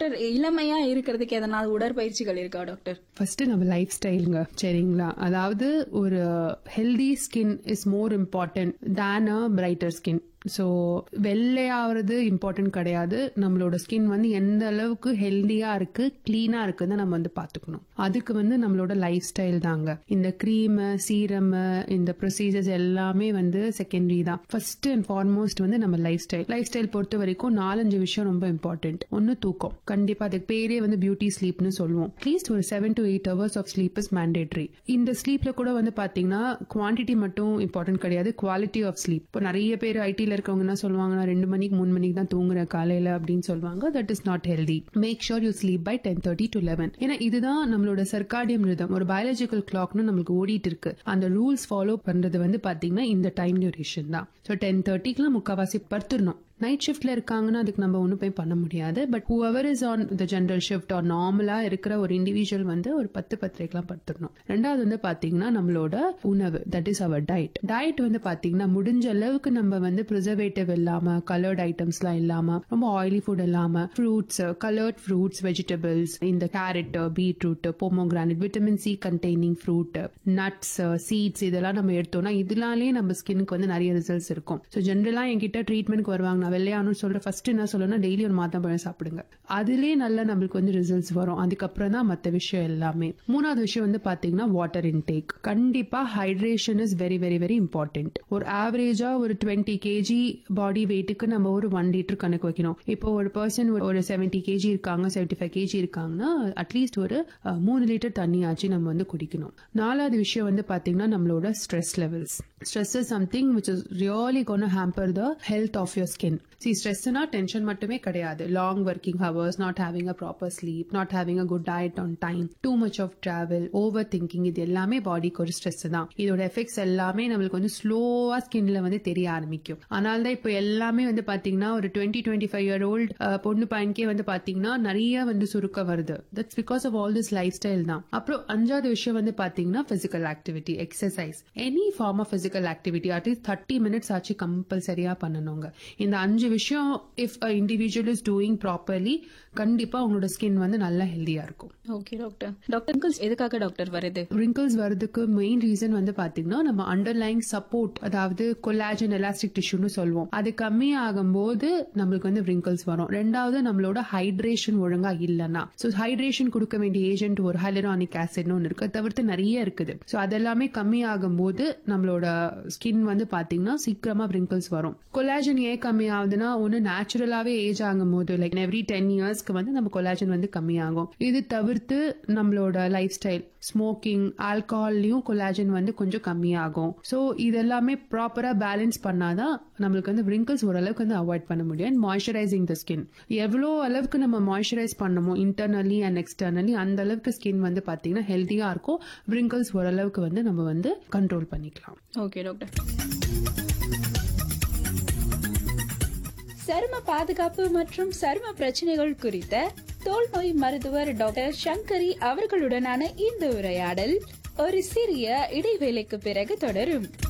doctor இளமையா இருக்கிறதுக்கு எதனால உடற்பயிற்சிகள் இருக்கா டாக்டர் ஃபர்ஸ்ட் நம்ம லைஃப் ஸ்டைலுங்க சரிங்களா அதாவது ஒரு healthy skin is more important than a brighter skin so வெள்ளையாகிறது இம்பார்ட்டன்ட் கிடையாது நம்மளோட ஸ்கின் வந்து எந்த அளவுக்கு ஹெல்தியா இருக்கு கிளீனா இருக்குன்னு நம்ம வந்து பாத்துக்கணும் அதுக்கு வந்து நம்மளோட லைஃப் ஸ்டைல் தாங்க இந்த க்ரீம் சீரம் இந்த ப்ரொசீஜர்ஸ் எல்லாமே வந்து செகண்டரி தான் ஃபர்ஸ்ட் அண்ட் ஃபார்மோஸ்ட் வந்து நம்ம லைஃப் ஸ்டைல் லைஃப் ஸ்டைல் பொறுத்த வரைக்கும் நாலஞ்சு விஷயம் ரொம்ப இம்பார்ட்டன்ட் ஒன்னு தூக்கம் கண்டிப்பா அதுக்கு பேரே வந்து பியூட்டி ஸ்லீப்னு சொல்லுவோம் அட்லீஸ்ட் ஒரு seven to eight hours of sleep is mandatory இந்த ஸ்லீப்ல கூட வந்து பாத்தீங்கன்னா குவான்டிட்டி மட்டும் இம்பார்ட்டன்ட் கிடையாது குவாலிட்டி ஆஃப் ஸ்லீப் இப்போ நிறைய பேர் ஐடில இருக்கவங்க என்ன சொல்லுவாங்க நான் ரெண்டு மணிக்கு மூணு மணிக்கு தான் தூங்குறேன் காலையில அப்படின்னு சொல்லுவாங்க that is not healthy make sure you sleep by ten thirty to eleven ஏன்னா இதுதான் நம்மளோட சர்க்காடியம் ரிதம் ஒரு பயாலஜிக்கல் கிளாக்னு நம்மளுக்கு ஓடிட்டு இருக்கு அந்த ரூல்ஸ் ஃபாலோ பண்றது வந்து பாத்தீங்கன்னா இந்த டைம் டியூரேஷன் தான் ஸோ டென் தேர்ட்டிக்குலாம் முக்காவாசி படுத்துடணும் நைட் ஷிஃப்ட்ல இருக்காங்கன்னா அதுக்கு நம்ம ஒன்றும் போய் பண்ண முடியாது but whoever is on the general shift or நார்மலா இருக்கிற ஒரு இண்டிவிஜுவல் வந்து ஒரு பத்து பத்திரிக்கைலாம் படுத்துடணும் ரெண்டாவது வந்து பாத்தீங்கன்னா நம்மளோட உணவு that is our diet diet வந்து பாத்தீங்கன்னா முடிஞ்ச அளவுக்கு நம்ம வந்து ப்ரிசர்வேட்டிவ் இல்லாம கலர்ட் ஐட்டம்ஸ்லாம் இல்லாம ரொம்ப ஆயிலி ஃபுட் இல்லாம ஃப்ரூட்ஸ் கலர்ட் ஃப்ரூட்ஸ் வெஜிடபிள்ஸ் இந்த carrot beetroot pomegranate vitamin C containing fruit nuts seeds இதெல்லாம் நம்ம எடுத்தோம்னா இதனாலே நம்ம ஸ்கின்னுக்கு வந்து நிறைய ரிசல்ட்ஸ் இருக்கும் ஸோ ஜென்ரலா என்கிட்ட ட்ரீட்மெண்ட்க்கு வருவாங்க நான் வெள்ளையானு சொல்ற ஃபர்ஸ்ட் என்ன சொல்லணும்னா டெய்லி ஒரு மாதம் பழம் சாப்பிடுங்க அதுலயே நல்லா நம்மளுக்கு வந்து ரிசல்ட்ஸ் வரும் அதுக்கப்புறம் தான் மற்ற விஷயம் எல்லாமே மூணாவது விஷயம் வந்து பாத்தீங்கன்னா வாட்டர் இன்டேக் கண்டிப்பா hydration is very very very important ஒரு ஆவரேஜா ஒரு டுவெண்ட்டி கேஜி பாடி வெயிட்டுக்கு நம்ம ஒரு ஒன் லிட்டர் கணக்கு வைக்கணும் இப்போ ஒரு பர்சன் ஒரு செவன்டி கேஜி இருக்காங்க செவன்டி ஃபைவ் கேஜி இருக்காங்கன்னா அட்லீஸ்ட் ஒரு அஹ், மூணு லிட்டர் தண்ணி ஆச்சு நம்ம வந்து குடிக்கணும் நாலாவது விஷயம் வந்து பாத்தீங்கன்னா நம்மளோட stress levels stress is something which is really gonna hamper the health of your skin see ஸ்ட்ரெஸ்னா டென்ஷன் மட்டுமே கிடையாது long working hours not having a proper sleep not having a good diet on time too much of travel over thinking இது எல்லாமே பாடிக்கு ஒரு stress தான் இதோட effects எல்லாமே நம்மளுக்கு வந்து ஸ்லோவா ஸ்கின்ல வந்து தெரிய ஆரம்பிக்கும் அதனால தான் இப்போ எல்லாமே வந்து பாத்தீங்கன்னா ஒரு twenty twenty five year old பொண்ணு பையனுக்கே வந்து பாத்தீங்கன்னா நிறைய வந்து சுருக்க வருது that's because of all this life style தான் அப்புறம் அஞ்சாவது விஷயம் வந்து பாத்தீங்கன்னா physical activity exercise any form of physical activity at least thirty minutes ஆச்சு கம்பல்சரியா பண்ணணுங்க இந்த அஞ்சு விஷயம் if a individual is doing properly கண்டிப்பா உங்களோட ஸ்கின் வந்து நல்லா ஹெல்தியா இருக்கும் ஓகே டாக்டர் டாக்டர் pimples எதுக்காக டாக்டர் வருது wrinkles வரதுக்கு மெயின் ரீசன் வந்து பாத்தீங்கன்னா நம்ம அண்டர்லைங் சப்போர்ட் அதாவது கொலாஜன் எலாஸ்டிக் டிஷ்யூன்னு சொல்லுவோம் அது கம்மி ஆகும்போது நம்மளுக்கு வந்து wrinkles வரும் ரெண்டாவது நம்மளோட ஹைட்ரேஷன் ஒழுங்கா இல்லைன்னா ஸோ ஹைட்ரேஷன் கொடுக்க வேண்டிய ஏஜென்ட் ஒரு ஹைலரானிக் ஆசிட்னு ஒன்று இருக்கு அதை தவிர்த்து நிறைய இருக்குது ஸோ அதெல்லாமே கம்மி ஆகும்போது நம்மளோட ஸ்கின் வந்து பாத்தீங்கன்னா சீக்கிரமா wrinkles வரும் கொலாஜன் ஏன் கம்மி ஆகுதுன்னா ஒன்று நேச்சுரலாவே ஏஜ் ஆகும் போது லைக் எவ்ரி டென் இயர்ஸ்க்கு வந்து நம்ம கொலாஜன் வந்து கம்மியாகும் இது தவிர்த்து நம்மளோட லைஃப் ஸ்டைல் ஸ்மோக்கிங் ஆல்கஹால்லையும் கொலாஜன் வந்து கொஞ்சம் கம்மியாகும் ஸோ இதெல்லாமே ப்ராப்பரா பேலன்ஸ் பண்ணாதான் நம்மளுக்கு வந்து wrinkles ஓரளவுக்கு வந்து அவாய்ட் பண்ண முடியும் அண்ட் மாய்ஸ்சரைசிங் த ஸ்கின் எவ்வளோ அளவுக்கு நம்ம மாய்ஸ்சரைஸ் பண்ணமோ இன்டர்னலி அண்ட் எக்ஸ்டர்னலி அந்த அளவுக்கு ஸ்கின் வந்து பாத்தீங்கன்னா ஹெல்த்தியா இருக்கும் wrinkles ஓரளவுக்கு வந்து நம்ம வந்து கண்ட்ரோல் பண்ணிக்கலாம் ஓகே டாக்டர் சரும பாதுகாப்பு மற்றும் சரும பிரச்சனைகள் குறித்த தோல் நோய் மருத்துவர் டாக்டர் சங்கரி அவர்களுடனான இந்த உரையாடல் ஒரு சிறிய இடைவேளைக்கு பிறகு தொடரும்